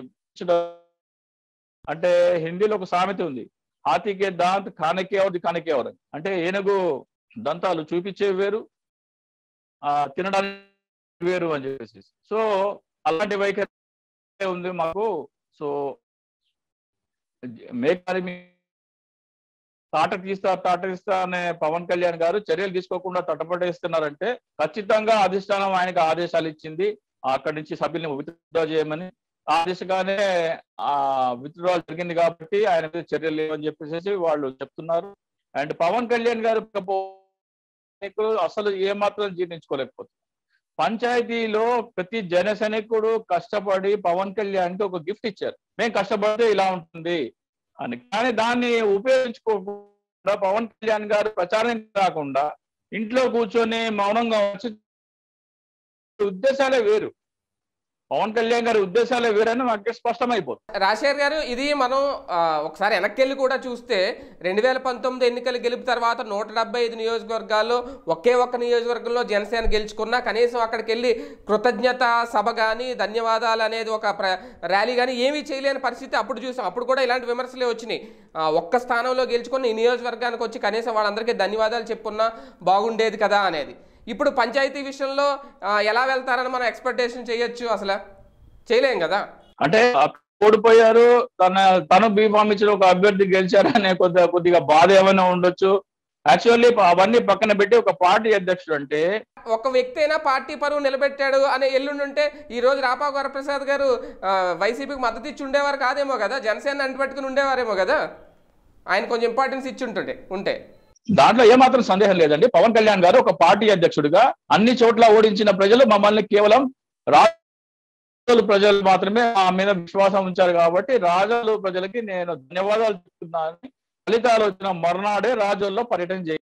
S2: అంటే హిందీలో ఒక సామెత ఉంది హాతీకే దాంత్ ఖానకే ఎవరిది ఖానకే ఎవరు అని. అంటే ఏనుగు దంతాలు చూపించే వేరు ఆ తినడానికి వేరు అని చెప్పేసి సో అలాంటి వైఖరి ఉంది మాకు సో మేకారి మీ తాట తీస్తా తాట తీస్తా అనే పవన్ కళ్యాణ్ గారు చర్యలు తీసుకోకుండా తటపడేస్తున్నారంటే ఖచ్చితంగా అధిష్టానం ఆయనకు ఆదేశాలు ఇచ్చింది అక్కడి నుంచి సభ్యుల్ని విత్డ్రా చేయమని ఆ దిశగానే ఆ విత్డ్రాల్ జరిగింది కాబట్టి ఆయన మీద చర్యలు లేవని చెప్పేసి వాళ్ళు చెప్తున్నారు అండ్ పవన్ కళ్యాణ్ గారు సైనికులు అసలు ఏమాత్రం జీర్ణించుకోలేకపోతున్నారు పంచాయతీలో ప్రతి జన సైనికుడు కష్టపడి పవన్ కళ్యాణ్ కి ఒక గిఫ్ట్ ఇచ్చారు మేము కష్టపడితే ఇలా ఉంటుంది అని కానీ దాన్ని ఉపయోగించుకోకుండా పవన్ కళ్యాణ్ గారు ప్రచారం కాకుండా ఇంట్లో కూర్చొని మౌనంగా వచ్చి ఉద్దేశాలే వేరు పవన్ కళ్యాణ్ గారి ఉద్దేశాలే వేరని మాకు స్పష్టమైపోతుంది
S1: రాజశేఖర్ గారు ఇది మనం ఆ, ఒకసారి వెనక్కి వెళ్ళి కూడా చూస్తే రెండు వేల పంతొమ్మిది ఎన్నికలు గెలుపు తర్వాత నూట డెబ్బై ఐదు నియోజకవర్గాల్లో ఒకే ఒక్క నియోజకవర్గంలో జనసేన గెలుచుకున్నా కనీసం అక్కడికి వెళ్ళి కృతజ్ఞత సభ కానీ ధన్యవాదాలు అనేది ఒక ప్ర ర్యాలీ కానీ ఏమీ చేయలేని పరిస్థితి అప్పుడు చూసాం అప్పుడు కూడా ఇలాంటి విమర్శలే వచ్చినాయి ఆ, ఒక్క స్థానంలో గెలుచుకొని ఈ నియోజకవర్గానికి వచ్చి కనీసం వాళ్ళందరికీ ధన్యవాదాలు చెప్పున్నా బాగుండేది కదా అనేది ఇప్పుడు పంచాయతీ విషయంలో ఆ, ఎలా వెళ్తారని మనం ఎక్స్పెక్టేషన్ చేయొచ్చు అసలు చేయలేం కదా
S2: అంటే ఓడిపోయారు తన తను బీఫామ్ ఇచ్చిన ఒక అభ్యర్థి గెలిచారనే కొద్దిగా కొద్దిగా బాధ ఏమైనా ఉండొచ్చు యాక్చువల్లీ అవన్నీ పక్కన పెట్టి ఒక పార్టీ అధ్యక్షుడు అంటే
S1: ఒక వ్యక్తి అయినా పార్టీ పరువు నిలబెట్టాడు అనే ఎల్లుండుంటే ఈ రోజు రాపాకు వరప్రసాద్ గారు ఆ, వైసీపీకి మద్దతు ఇచ్చి ఉండేవారు కాదేమో కదా జనసేన అంటిపెట్టుకుని ఉండేవారేమో కదా ఆయన కొంచెం ఇంపార్టెన్స్ ఇచ్చి ఉంటుండే ఉంటే
S2: దాంట్లో ఏమాత్రం సందేహం లేదండి పవన్ కళ్యాణ్ గారు ఒక పార్టీ అధ్యక్షుడిగా అన్ని చోట్ల ఓడించిన ప్రజలు మమ్మల్ని కేవలం రాజోలు ప్రజలు మాత్రమే ఆ మీద విశ్వాసం ఉంచారు కాబట్టి రాజోలు ప్రజలకి నేను ధన్యవాదాలు చెప్తున్నానని ఫలితాలు వచ్చిన మర్నాడే రాజోల్లో పర్యటన చేయ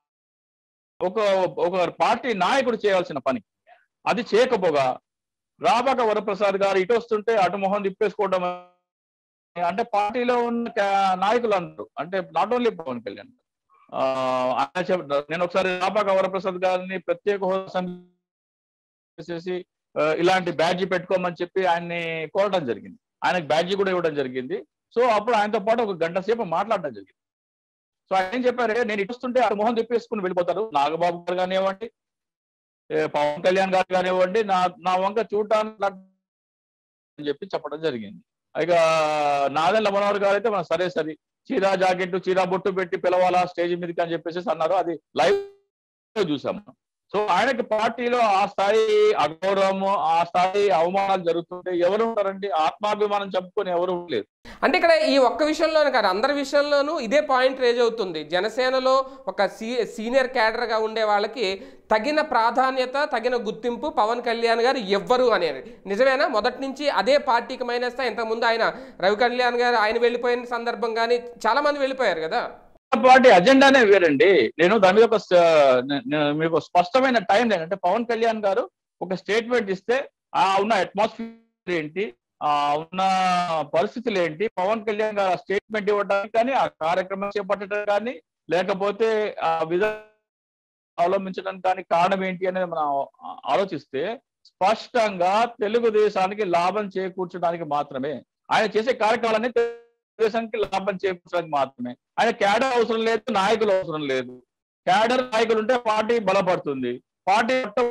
S2: ఒక ఒక పార్టీ నాయకుడు చేయాల్సిన పని అది చేయకపోగా రాబాక వరప్రసాద్ గారు ఇటు వస్తుంటే అటు మొహం తిప్పేసుకోవడం అంటే పార్టీలో ఉన్న కా- నాయకులు అందరూ అంటే నాట్ ఓన్లీ పవన్ కళ్యాణ్ ఆ, ఆయన చెప్ నేను ఒకసారి రాపాక వరప్రసాద్ గారిని ప్రత్యేక హోదా చేసేసి ఆ, ఇలాంటి బ్యాడ్జీ పెట్టుకోమని చెప్పి ఆయన్ని కోరడం జరిగింది ఆయనకు బ్యాడ్జీ కూడా ఇవ్వడం జరిగింది సో అప్పుడు ఆయనతో పాటు ఒక గంట సేపు మాట్లాడడం జరిగింది సో ఆయన ఏం చెప్పారు నేను ఇటు వస్తుంటే ఆ మొహం తిప్పేసుకుని వెళ్ళిపోతారు నాగబాబు గారు కానివ్వండి ఏ, పవన్ కళ్యాణ్ గారు కానివ్వండి నా నా వంక చూడటానికి అని చెప్పి చెప్పడం జరిగింది ఇక నాదెల్ల మనోహర్ గారు అయితే మన సరే సరే చీరా జాకెట్ చీరా బొట్టు పెట్టి పిలవాలా స్టేజ్ మీదకి అని చెప్పేసి అన్నారు అది లైవ్ చూసాం మనం. సో ఆయనకి పార్టీలో ఆ స్థాయి అగౌరవము ఆ స్థాయి అవమానాలు జరుగుతుంటే ఎవరు ఉంటారండి ఆత్మాభిమానం చెప్పుకొని ఎవరు లేరు
S1: అంటే ఇక్కడ ఈ ఒక్క విషయంలోనే కాదు అందరి విషయంలోనూ ఇదే పాయింట్ రేజ్ అవుతుంది జనసేనలో ఒక సీ సీనియర్ క్యాడర్గా ఉండే వాళ్ళకి తగిన ప్రాధాన్యత తగిన గుర్తింపు పవన్ కళ్యాణ్ గారు ఎవ్వరు అనేది నిజమేనా మొదటి నుంచి అదే పార్టీకి మైనస్తా ఇంతకుముందు ఆయన రవి కళ్యాణ్ గారు ఆయన వెళ్ళిపోయిన సందర్భం కానీ చాలా మంది వెళ్ళిపోయారు కదా
S2: పార్టీ అజెండానే వేరండి నేను దాని మీద ఒక స- నే- నేను మీకు ఒక స్పష్టమైన టైం లేదంటే పవన్ కళ్యాణ్ గారు ఒక స్టేట్మెంట్ ఇస్తే ఆ ఉన్న అట్మాస్ఫియర్ ఏంటి ఆ ఉన్న పరిస్థితులు ఏంటి పవన్ కళ్యాణ్ గారు ఆ స్టేట్మెంట్ ఇవ్వడానికి కానీ ఆ కార్యక్రమం చేపట్టడం కానీ లేకపోతే ఆ విధానం అవలంబించడానికి కానీ కారణం ఏంటి అనేది మనం ఆ- ఆలోచిస్తే స్పష్టంగా తెలుగుదేశానికి లాభం చేకూర్చడానికి మాత్రమే ఆయన చేసే కార్యక్రమాలన్నీ తెలుగుదేశానికి లాభం చేకూర్చడానికి మాత్రమే ఆయన క్యాడర్ అవసరం లేదు నాయకులు అవసరం లేదు క్యాడర్ నాయకులు ఉంటే పార్టీ బలపడుతుంది పార్టీ మొత్తం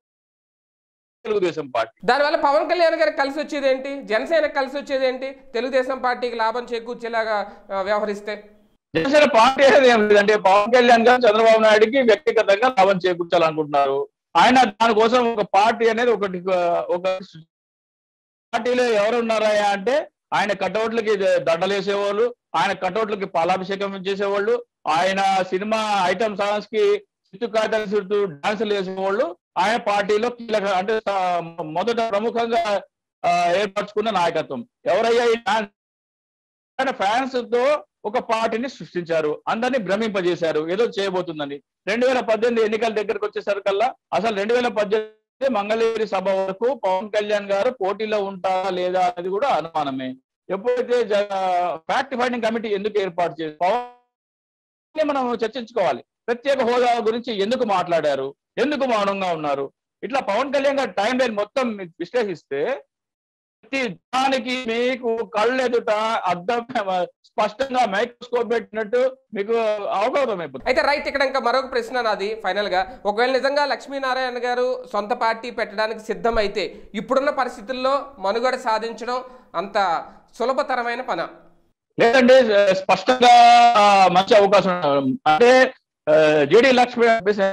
S2: తెలుగుదేశం పార్టీ
S1: దానివల్ల పవన్ కళ్యాణ్ గారికి కలిసి వచ్చేది ఏంటి జనసేనకి కలిసి వచ్చేది ఏంటి తెలుగుదేశం పార్టీకి లాభం చేకూర్చేలాగా ఆ, వ్యవహరిస్తే
S2: జనసేన పార్టీ అనేది ఏం లేదంటే పవన్ కళ్యాణ్ గారు చంద్రబాబు నాయుడుకి వ్యక్తిగతంగా లాభం చేకూర్చాలనుకుంటున్నారు ఆయన దానికోసం ఒక పార్టీ అనేది ఒకటి ఒక పార్టీలో ఎవరు ఉన్నారా అంటే ఆయన కటౌట్లకి దండలు వేసేవాళ్ళు ఆయన కటౌట్లకి పాలాభిషేకం చేసేవాళ్ళు ఆయన సినిమా ఐటమ్ సాంగ్స్ కి చిత్తు కాగితాలు చుట్టూ డాన్సులు వేసేవాళ్ళు ఆయన పార్టీలో కీలక అంటే ఆ, మొదట ప్రముఖంగా ఆ, ఏర్పరచుకున్న నాయకత్వం ఎవరయ్యా ఈ డాన్స్ ఆయన ఫ్యాన్స్ తో ఒక పార్టీని సృష్టించారు అందరినీ భ్రమింపజేశారు ఏదో చేయబోతుందని రెండు వేల పద్దెనిమిది ఎన్నికల దగ్గరకు వచ్చేసరికల్లా అసలు రెండు వేల పద్దెనిమిది మంగళగిరి సభ వరకు పవన్ కళ్యాణ్ గారు పోటీలో ఉంటారా లేదా అనేది కూడా అనుమానమే ఎప్పుడైతే ఫ్యాక్ట్ ఫైండింగ్ కమిటీ ఎందుకు ఏర్పాటు చేసి పవన్ ని మనం చర్చించుకోవాలి ప్రత్యేక హోదా గురించి ఎందుకు మాట్లాడారు ఎందుకు మౌనంగా ఉన్నారు ఇట్లా పవన్ కళ్యాణ్ గారి టైం లైన్ మొత్తం మీరు విశ్లేషిస్తే ప్రతి దానికి మీకు కళ్ళెదుట అర్థం స్పష్టంగా మైక్రోస్కోప్ పెట్టినట్టు మీకు అవగతం అయిపోతుంది
S1: అయితే రైట్ ఇక్కడ ఇంకా మరొక ప్రశ్న నాది ఫైనల్ గా ఒకవేళ నిజంగా లక్ష్మీనారాయణ గారు సొంత పార్టీ పెట్టడానికి సిద్ధమైతే ఇప్పుడున్న పరిస్థితుల్లో మనుగడ సాధించడం అంత సులభతరమైన పన
S2: లేదండి స్పష్టంగా ఆ, మంచి అవకాశం అంటే జేడి లక్ష్మి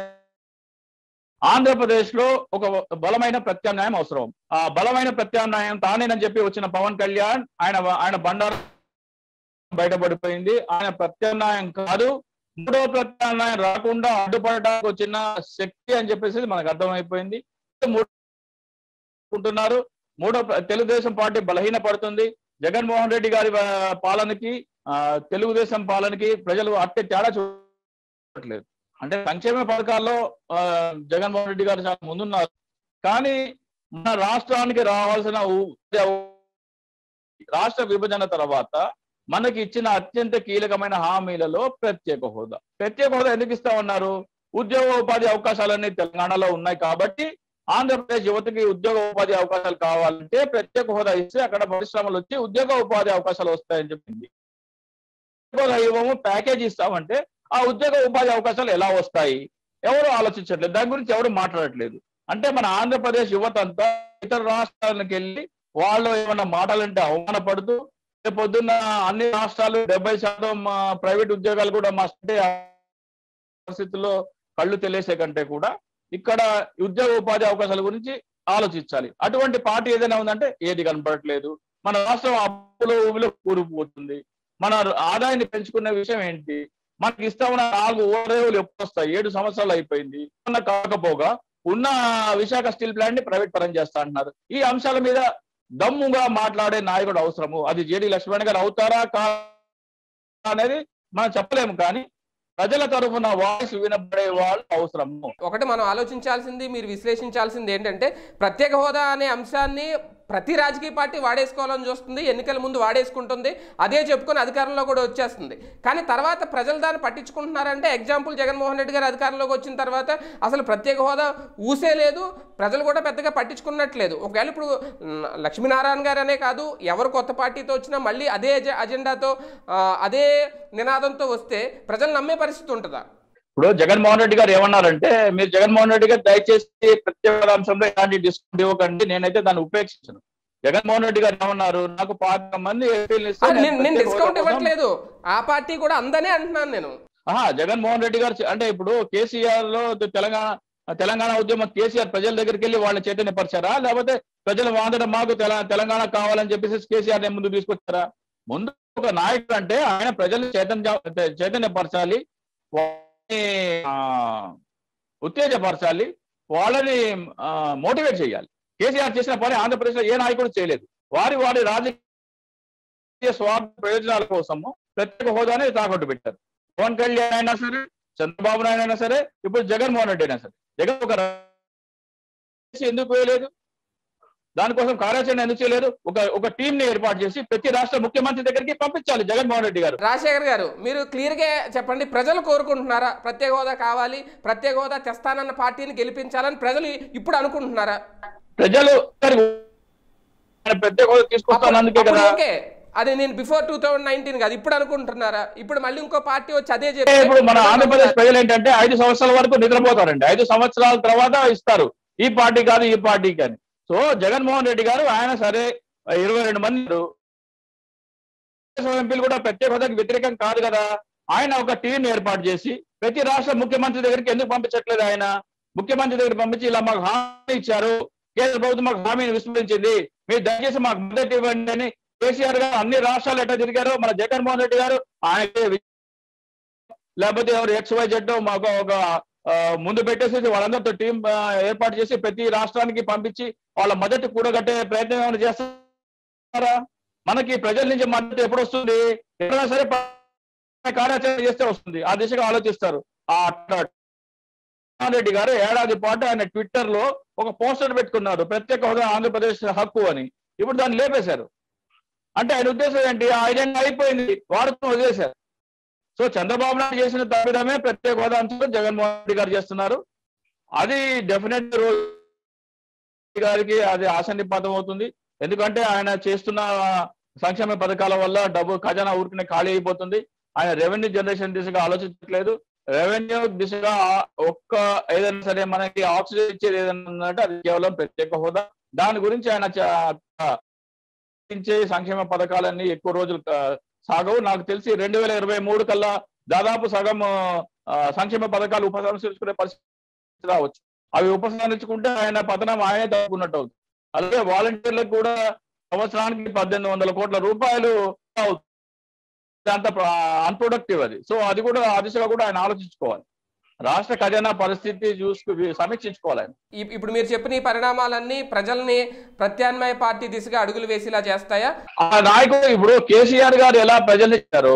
S2: ఆంధ్రప్రదేశ్ లో ఒక బలమైన ప్రత్యామ్నాయం అవసరం ఆ బలమైన ప్రత్యామ్నాయం తానేనని చెప్పి వచ్చిన పవన్ కళ్యాణ్ ఆయన ఆయన బండారు బయటపడిపోయింది ఆయన ప్రత్యామ్నాయం కాదు మూడో ప్రత్యామ్నాయం రాకుండా అడ్డుపడడానికి వచ్చిన శక్తి అని చెప్పేసి మనకు అర్థమైపోయింది మూడు అనుకుంటున్నారు మూడో ప్ర- తెలుగుదేశం పార్టీ బలహీన పడుతుంది జగన్మోహన్ రెడ్డి గారి ఆ, పాలనకి ఆ, తెలుగుదేశం పాలనకి ప్రజలు అట్టే తేడా చూడట్లేదు అంటే సంక్షేమ పథకాల్లో ఆ, జగన్మోహన్ రెడ్డి గారు చాలా ముందున్నారు కానీ మన రాష్ట్రానికి రావాల్సిన ఉ- రాష్ట్ర విభజన తర్వాత మనకి ఇచ్చిన అత్యంత కీలకమైన హామీలలో ప్రత్యేక హోదా ప్రత్యేక హోదా ఎందుకు ఇస్తా ఉన్నారు ఉద్యోగ ఉపాధి అవకాశాలన్నీ తెలంగాణలో ఉన్నాయి కాబట్టి ఆంధ్రప్రదేశ్ యువతకి ఉద్యోగ ఉపాధి అవకాశాలు కావాలంటే ప్రత్యేక హోదా ఇస్తే అక్కడ పరిశ్రమలు వచ్చి ఉద్యోగ ఉపాధి అవకాశాలు వస్తాయని చెప్పింది ఉద్యోగ ఇవ్వము ప్యాకేజ్ ఇస్తామంటే ఆ ఉద్యోగ ఉపాధి అవకాశాలు ఎలా వస్తాయి ఎవరు ఆలోచించట్లేదు దాని గురించి ఎవరు మాట్లాడట్లేదు అంటే మన ఆంధ్రప్రదేశ్ యువత అంతా ఇతర రాష్ట్రాలకు వెళ్ళి వాళ్ళు ఏమన్నా మాటలంటే అవమానపడుతూ రేపు పొద్దున్న అన్ని రాష్ట్రాలు డెబ్బై శాతం ప్రైవేట్ ఉద్యోగాలు కూడా మా స్టే పరిస్థితుల్లో కళ్ళు తెలిసే కంటే కూడా ఇక్కడ ఉద్యోగ ఉపాధి అవకాశాల గురించి ఆలోచించాలి అటువంటి పార్టీ ఏదైనా ఉందంటే ఏది కనపడట్లేదు మన రాష్ట్రం అప్పులో ఊబిలో కూరుకుపోతుంది మన ఆదాయాన్ని పెంచుకునే విషయం ఏంటి మనకి ఇస్తామన్న నాలుగు ఓరేవులు ఎప్పుడు వస్తాయి ఏడు సంవత్సరాలు అయిపోయింది ఉన్న కాకపోగా ఉన్న విశాఖ స్టీల్ ప్లాంట్ ని ప్రైవేట్ పరం చేస్తా అంటున్నారు ఈ అంశాల మీద దమ్ముగా మాట్లాడే నాయకుడు అవసరము అది జేడి లక్ష్మణ్ గారు అవుతారా కా అనేది మనం చెప్పలేము కానీ ప్రజల తరఫున వాయిస్ వినబడే వాళ్ళు అవసరము
S1: ఒకటి మనం ఆలోచించాల్సింది మీరు విశ్లేషించాల్సింది ఏంటంటే ప్రత్యేక హోదా అనే అంశాన్ని ప్రతి రాజకీయ పార్టీ వాడేసుకోవాలని చూస్తుంది ఎన్నికల ముందు వాడేసుకుంటుంది అదే చెప్పుకొని అధికారంలో కూడా వచ్చేస్తుంది కానీ తర్వాత ప్రజలు దాన్ని పట్టించుకుంటున్నారంటే ఎగ్జాంపుల్ జగన్మోహన్ రెడ్డి గారు అధికారంలోకి వచ్చిన తర్వాత అసలు ప్రత్యేక హోదా ఊసే లేదు ప్రజలు కూడా పెద్దగా పట్టించుకున్నట్లేదు ఒకవేళ ఇప్పుడు మ్, లక్ష్మీనారాయణ గారు అనే కాదు ఎవరు కొత్త పార్టీతో వచ్చినా మళ్ళీ అదే అజె- అజెండాతో ఆ, అదే నినాదంతో వస్తే ప్రజలు నమ్మే పరిస్థితి ఉంటుందా
S2: ఇప్పుడు జగన్మోహన్ రెడ్డి గారు ఏమన్నారంటే మీరు జగన్మోహన్ రెడ్డి గారు దయచేసి ప్రత్యేక అంశంలో ఎలాంటి డిస్కౌంట్ ఇవ్వకండి నేనైతే దాన్ని ఉపేక్షించను జగన్మోహన్ రెడ్డి గారు ఏమన్నారు నాకు పాతిక మంది ఎంపీలు
S1: ఆ,
S2: ఇస్తే
S1: నేను
S2: నేను
S1: నేను
S2: ప్రత్యేక
S1: డిస్కౌంట్
S2: హోదా కోసం-
S1: ఇవ్వట్లేదు ఆ పార్టీ కూడా అందనే అంటున్నాను నేను
S2: ఆహా జగన్మోహన్ రెడ్డి గారు చె- అంటే ఇప్పుడు కేసీఆర్ లో తెలంగాణ తెలంగాణ ఉద్యమం కేసీఆర్ ప్రజల దగ్గరికి వెళ్ళి వాళ్ళని చైతన్యపరిచారా లేకపోతే ప్రజలు వాదన మాకు తెల- తెలంగాణ కావాలని చెప్పేసి కేసీఆర్ ని ముందు తీసుకొచ్చారా ముందు ఒక నాయకుడు అంటే ఆయన ప్రజలు చైతన్య చైతన్యపరచాలి వాళ్ళని ఆ, ఉత్తేజపరచాలి వాళ్ళని మోటివేట్ చేయాలి కేసీఆర్ చేసిన పని ఆంధ్రప్రదేశ్ లో ఏ నాయకుడు చేయలేదు వారి వారి రాజకీయ స్వార్థ ప్రయోజనాల కోసము ప్రత్యేక హోదాని తాకట్టు పెట్టారు పవన్ కళ్యాణ్ అయినా సరే చంద్రబాబు నాయుడు అయినా సరే ఇప్పుడు జగన్మోహన్ రెడ్డి అయినా సరే జగన్ ఒక రాజకీయ ఎందుకు వేయలేదు దానికోసం కార్యాచరణ ఎందుకు చేయలేదు ఒక ఒక టీం ని ఏర్పాటు చేసి ప్రతి రాష్ట్ర ముఖ్యమంత్రి దగ్గరికి పంపించాలి జగన్మోహన్ రెడ్డి గారు
S1: రాజశేఖర్ గారు మీరు క్లియర్గా చెప్పండి ప్రజలు కోరుకుంటున్నారా ప్రత్యేక హోదా కావాలి ప్రత్యేక హోదా తెస్తానన్న పార్టీని గెలిపించాలని ప్రజలు ఇప్పుడు అనుకుంటున్నారా
S2: ప్రజలు ఆయన ప్రత్యేక హోదా తీసుకొస్తానందుకే
S1: అప్పుడు
S2: కదా
S1: ఓకే అది నేను బిఫోర్ టూ థౌజండ్ నైన్టీన్ కాదు ఇప్పుడు అనుకుంటున్నారా ఇప్పుడు మళ్ళీ ఇంకో పార్టీ వచ్చి అదే
S2: అంటే
S1: చెప్తే
S2: ఇప్పుడు మన
S1: ప్రజలు
S2: ఆంధ్రప్రదేశ్ ప్రజలు ఏంటంటే ఐదు సంవత్సరాల వరకు నిద్రపోతారండి ఐదు సంవత్సరాల తర్వాత ఇస్తారు ఈ పార్టీ కాదు ఈ పార్టీ కానీ సో జగన్మోహన్ రెడ్డి గారు ఆయన సరే ఇరవై రెండు మంది ఉన్నారు. ఎంపీలు కూడా ప్రత్యేక హోదాకి వ్యతిరేకం కాదు కదా ఆయన ఒక టీం ఏర్పాటు చేసి ప్రతి రాష్ట్ర ముఖ్యమంత్రి దగ్గరికి ఎందుకు పంపించట్లేదు ఆయన ముఖ్యమంత్రి దగ్గర పంపించి ఇలా మాకు హామీ ఇచ్చారు కేంద్ర ప్రభుత్వం మాకు హామీని విస్మరించింది మీరు దయచేసి మాకు మద్దతు ఇవ్వండి అని కేసీఆర్ గారు అన్ని రాష్ట్రాలు ఎట్లా తిరిగారో మన జగన్మోహన్ రెడ్డి గారు ఆయన లేకపోతే ఎవరు ఎక్స్ వై జెడ్ మాకు ఒక ఆ, ముందు పెట్టేసి వాళ్ళందరితో టీం ఏర్పాటు చేసి ప్రతి రాష్ట్రానికి పంపించి వాళ్ళ మద్దతు కూడగట్టే ప్రయత్నం ఏమైనా చేస్తారా మనకి ప్రజల నుంచి మద్దతు ఎప్పుడు వస్తుంది ఎప్పుడైనా సరే ప- కార్యాచరణ చేస్తే వస్తుంది ఆ దిశగా ఆలోచిస్తారు ఆ అట్లా జగన్మోహన్ రెడ్డి గారు ఏడాది పాటు ఆయన ట్విట్టర్ లో ఒక పోస్టర్ పెట్టుకున్నారు ప్రత్యేక హోదా ఆంధ్రప్రదేశ్ హక్కు అని ఇప్పుడు దాన్ని లేపేశారు అంటే ఆయన ఉద్దేశం ఏంటి ఆ ఐడెంట్ అయిపోయింది వాడుతూ వదిలేశారు సో చంద్రబాబు నాయుడు చేసిన తప్పిదమే ప్రత్యేక హోదా అంశంలో జగన్మోహన్ రెడ్డి గారు చేస్తున్నారు అది డెఫినెట్ రోజు గారికి అది ఆసన్నిపాతం అవుతుంది ఎందుకంటే ఆయన చేస్తున్న సంక్షేమ పథకాల వల్ల డబ్బు ఖజానా ఊరికనే ఖాళీ అయిపోతుంది ఆయన రెవెన్యూ జనరేషన్ దిశగా ఆలోచించట్లేదు రెవెన్యూ దిశగా ఆ- ఒక్క ఏదైనా సరే మనకి ఆక్సిజన్ ఇచ్చేది ఏదైనా ఉందంటే అది కేవలం ప్రత్యేక హోదా దాని గురించి ఆయన చ- ఇచ్చే సంక్షేమ పథకాలన్నీ ఎక్కువ రోజులు ఆ, సాగవు నాకు తెలిసి రెండు వేల ఇరవై మూడు కల్లా దాదాపు సగం ఆ, సంక్షేమ పథకాలు ఉపసంహరించుకునే పరిస్థితి రావచ్చు అవి ఉపసంహరించుకుంటే ఆయన పతనం ఆయనే తప్పుకున్నట్టు అవుతుంది అలాగే వాలంటీర్లకు కూడా సంవత్సరానికి పద్దెనిమిది వందల కోట్ల రూపాయలు అవుతుంది అంత అన్ప్రొడక్టివ్ అది సో అది కూడా ఆ దిశగా కూడా ఆయన ఆలోచించుకోవాలి రాష్ట్ర ఖజానా పరిస్థితి చూసుకు సమీక్షించుకోవాలి ఆయన
S1: ఇప్- ఇప్పుడు మీరు చెప్పిన ఈ పరిణామాలన్నీ ప్రజల్ని ప్రత్యామ్నాయ పార్టీ దిశగా అడుగులు వేసేలా చేస్తాయా
S2: ఆ నాయకుడు ఇప్పుడు కేసీఆర్ గారు ఎలా ప్రజలు ఇచ్చారు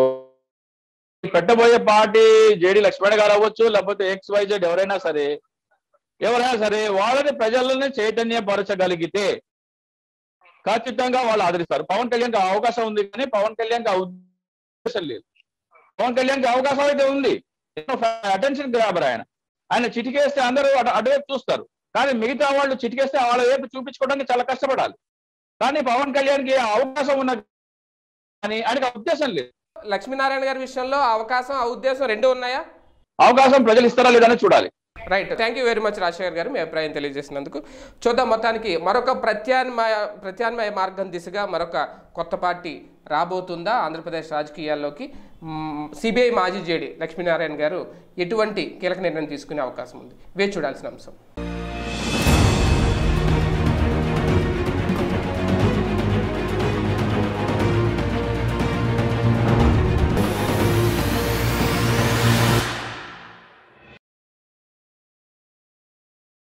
S2: పెట్టబోయే పార్టీ జేడి లక్ష్మణ్ గారు అవ్వచ్చు లేకపోతే ఎక్స్ వైజెడ్ ఎవరైనా సరే ఎవరైనా సరే వాళ్ళని ప్రజలని చైతన్యపరచగలిగితే ఖచ్చితంగా వాళ్ళు ఆదరిస్తారు పవన్ కళ్యాణ్కి ఆ అవకాశం ఉంది కానీ పవన్ కళ్యాణ్కి ఆ ఉద్దేశం లేదు పవన్ కళ్యాణ్కి అవకాశం అయితే ఉంది అటెన్షన్ గ్రాబర్ ఆయన ఆయన చిటికేస్తే అందరూ అటు అటువైపు చూస్తారు కానీ మిగతా వాళ్ళు చిటికేస్తే వాళ్ళ వైపు చూపించుకోవడానికి చాలా కష్టపడాలి కానీ పవన్ కళ్యాణ్కి ఆ అవకాశం ఉన్న కానీ ఆయనకి ఆ ఉద్దేశం లేదు
S1: లక్ష్మీనారాయణ గారి విషయంలో ఆ అవకాశం ఆ ఉద్దేశం రెండు ఉన్నాయా
S2: అవకాశం ప్రజలు ఇస్తారా లేదని చూడాలి
S1: right thank you very much Rajasekhar గారు మీ అభిప్రాయం తెలియజేసినందుకు చూద్దాం మొత్తానికి మరొక ప్రత్యామ్నాయ ప్రత్యామ్నాయ మార్గం దిశగా మరొక కొత్త పార్టీ రాబోతుందా ఆంధ్రప్రదేశ్ రాజకీయాల్లోకి సిబిఐ మాజీ జేడి లక్ష్మీనారాయణ గారు ఎటువంటి కీలక నిర్ణయం తీసుకునే అవకాశం ఉంది వేచి చూడాల్సిన అంశం